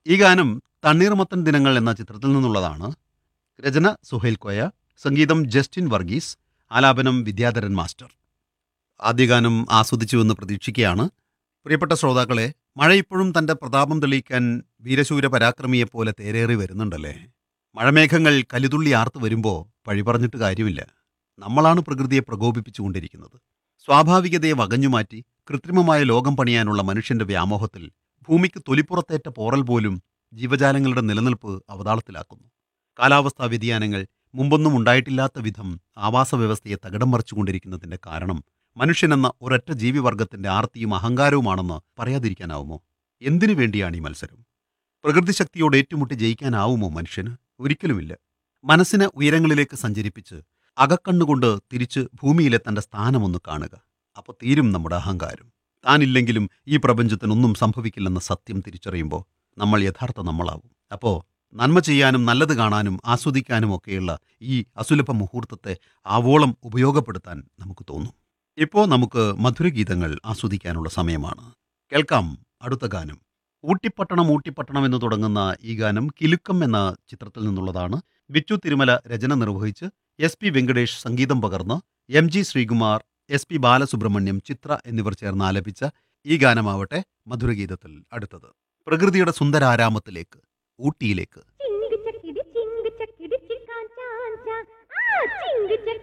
ഈ ഗാനം തണ്ണീർമത്തൻ ദിനങ്ങൾ എന്ന ചിത്രത്തിൽ നിന്നുള്ളതാണ് രചന സുഹൈൽ കോയ സംഗീതം ജസ്റ്റിൻ വർഗീസ് ആലാപനം വിദ്യാധരൻ മാസ്റ്റർ ആദ്യ ഗാനം ആസ്വദിച്ചുവെന്ന് പ്രതീക്ഷിക്കുകയാണ് പ്രിയപ്പെട്ട ശ്രോതാക്കളെ മഴ ഇപ്പോഴും തന്റെ പ്രതാപം തെളിയിക്കാൻ വീരശൂര പരാക്രമിയെപ്പോലെ തേരേറി വരുന്നുണ്ടല്ലേ മഴമേഘങ്ങൾ കലിതുള്ളി ആർത്ത് വരുമ്പോൾ പഴി പറഞ്ഞിട്ട് കാര്യമില്ല നമ്മളാണ് പ്രകൃതിയെ പ്രകോപിപ്പിച്ചുകൊണ്ടിരിക്കുന്നത് സ്വാഭാവികതയെ വകഞ്ഞുമാറ്റി കൃത്രിമമായ ലോകം പണിയാനുള്ള മനുഷ്യന്റെ വ്യാമോഹത്തിൽ ഭൂമിക്ക് തൊലിപ്പുറത്തേറ്റ പോറൽ പോലും ജീവജാലങ്ങളുടെ നിലനിൽപ്പ് അവതാളത്തിലാക്കുന്നു കാലാവസ്ഥാ വ്യതിയാനങ്ങൾ മുമ്പൊന്നും ഉണ്ടായിട്ടില്ലാത്ത വിധം ആവാസ വ്യവസ്ഥയെ തകിടം മറിച്ചുകൊണ്ടിരിക്കുന്നതിന്റെ കാരണം മനുഷ്യനെന്ന ഒരൊറ്റ ജീവിവർഗത്തിന്റെ ആർത്തിയും അഹങ്കാരവുമാണെന്ന് പറയാതിരിക്കാനാവുമോ എന്തിനു വേണ്ടിയാണ് ഈ മത്സരം പ്രകൃതി ശക്തിയോട് ഏറ്റുമുട്ടി ജയിക്കാനാവുമോ മനുഷ്യന് ഒരിക്കലുമില്ല മനസ്സിനെ ഉയരങ്ങളിലേക്ക് സഞ്ചരിപ്പിച്ച് അകക്കണ്ണുകൊണ്ട് തിരിച്ച് ഭൂമിയിലെ തന്റെ സ്ഥാനമൊന്ന് കാണുക അപ്പോൾ തീരും നമ്മുടെ അഹങ്കാരം താനില്ലെങ്കിലും ഈ പ്രപഞ്ചത്തിനൊന്നും സംഭവിക്കില്ലെന്ന സത്യം തിരിച്ചറിയുമ്പോൾ നമ്മൾ യഥാർത്ഥ നമ്മളാവും അപ്പോൾ നന്മ ചെയ്യാനും നല്ലത് കാണാനും ആസ്വദിക്കാനും ഒക്കെയുള്ള ഈ അസുലഭ മുഹൂർത്തത്തെ ആവോളം ഉപയോഗപ്പെടുത്താൻ നമുക്ക് തോന്നും ഇപ്പോൾ നമുക്ക് മധുരഗീതങ്ങൾ ആസ്വദിക്കാനുള്ള സമയമാണ് കേൾക്കാം അടുത്ത ഗാനം ഊട്ടിപ്പട്ടണം ഊട്ടിപ്പട്ടണം എന്ന് തുടങ്ങുന്ന ഈ ഗാനം കിലുക്കം എന്ന ചിത്രത്തിൽ നിന്നുള്ളതാണ് ബിച്ചു തിരുമല രചന നിർവഹിച്ച് എസ് പി വെങ്കടേഷ് സംഗീതം പകർന്ന് M G Sreekumar S P Balasubrahmanyam Chithra എന്നിവർ ചേർന്ന് ആലപിച്ച ഈ ഗാനമാവട്ടെ മധുരഗീതത്തിൽ അടുത്തത് പ്രകൃതിയുടെ സുന്ദരാരാമത്തിലേക്ക് ഊട്ടിയിലേക്ക് ചിങ്ക് ചക്കിടി ചിങ്ക് ചക്കിടി ചിക്കാ ചാഞ്ചാ ആ ചിങ്ക് ചക്കിടി